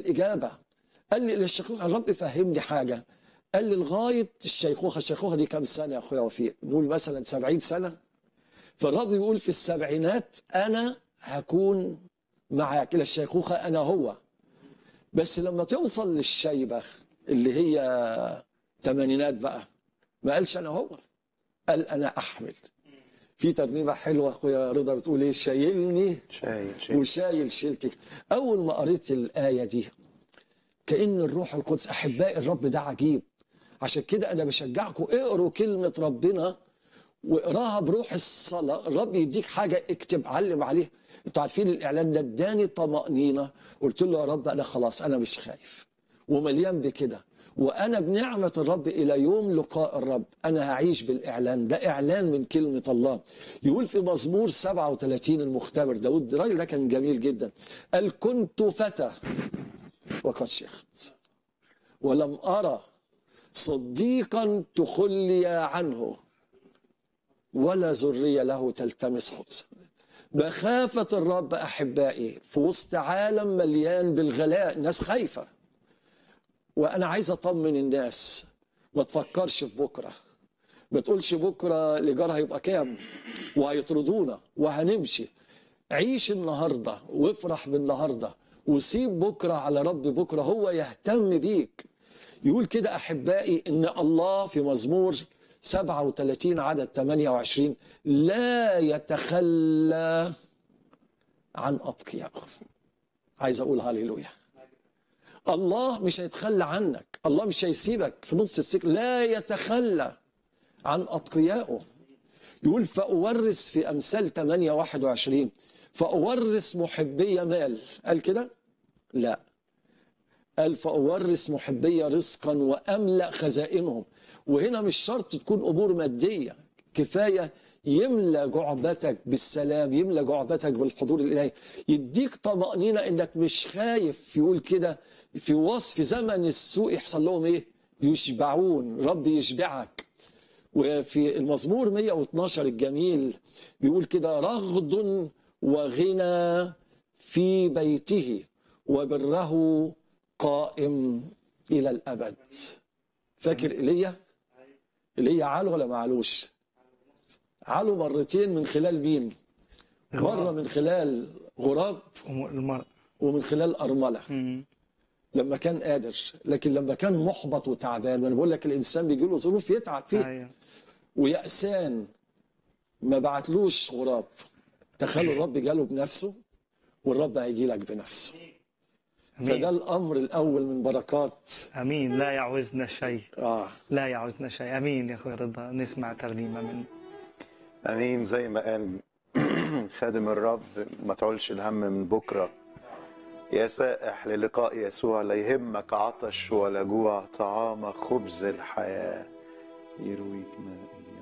الإجابة قال لي للشيخوخة الرب فهمني حاجة قال لي لغاية الشيخوخة الشيخوخة دي كام سنة يا أخويا وفيق نقول مثلا سبعين سنة فالرب بيقول في السبعينات أنا هكون معاك إلى الشيخوخة أنا هو بس لما توصل للشيبة اللي هي تمانينات بقى ما قالش أنا هو قال أنا أحمل في ترنيمة حلوة أخويا رضا بتقول إيه شايلني شايل شايل وشايل شيلتك أول ما قريت الآية دي كأن الروح القدس أحبائي الرب ده عجيب عشان كده أنا بشجعكم اقروا كلمة ربنا واقراها بروح الصلاة الرب يديك حاجة اكتب علم عليها انتوا عارفين الإعلان ده اداني طمأنينة قلت له يا رب أنا خلاص أنا مش خايف ومليان بكده وأنا بنعمة الرب إلى يوم لقاء الرب أنا هعيش بالإعلان ده إعلان من كلمة الله يقول في مزمور 37 المختبر داود الراجل ده كان جميل جدا قال كنت فتى وقد شيخت ولم أرى صديقا تخلي عنه ولا ذرية له تلتمس خبزا مخافة الرب أحبائي في وسط عالم مليان بالغلاء الناس خايفة وأنا عايز أطمن الناس ما تفكرش في بكرة ما تقولش بكرة الإيجار هيبقى كام وهيطردونا وهنمشي عيش النهاردة وافرح بالنهاردة وسيب بكرة على رب بكرة هو يهتم بيك يقول كده أحبائي إن الله في مزمور 37 عدد 28 لا يتخلى عن أتقيائه عايز أقول هللويا الله مش هيتخلى عنك الله مش هيسيبك في نص السكة لا يتخلى عن أتقيائه يقول فأورث في أمثال 8 21 فأورث محبي مال قال كده لا قال فأورث محبي رزقا وأملأ خزائنهم وهنا مش شرط تكون أمور مادية كفاية يملى جعبتك بالسلام يملى جعبتك بالحضور الإلهي يديك طمأنينة إنك مش خايف يقول كده في وصف زمن السوء يحصل لهم إيه يشبعون رب يشبعك وفي المزمور 112 الجميل بيقول كده رغد وغنى في بيته وبره قائم إلى الأبد فاكر إيليا إيليا عالو ولا ما عالوش عالو مرتين من خلال مين مرة من خلال غراب المرء ومن خلال أرملة لما كان قادر لكن لما كان محبط وتعبان وانا بقول لك الانسان بيجي له ظروف يتعب فيها ايوه ويأسان ما بعتلوش غراب تخيلوا الرب جاله بنفسه والرب هيجي لك بنفسه فده امين الامر الاول من بركات امين لا يعوزنا شيء اه لا يعوزنا شيء امين يا اخوي رضا نسمع ترنيمه منه امين زي ما قال خادم الرب ما تعولش الهم من بكره يا سائح للقاء يسوع لا يهمك عطش ولا جوع طعام خبز الحياه يرويك ماء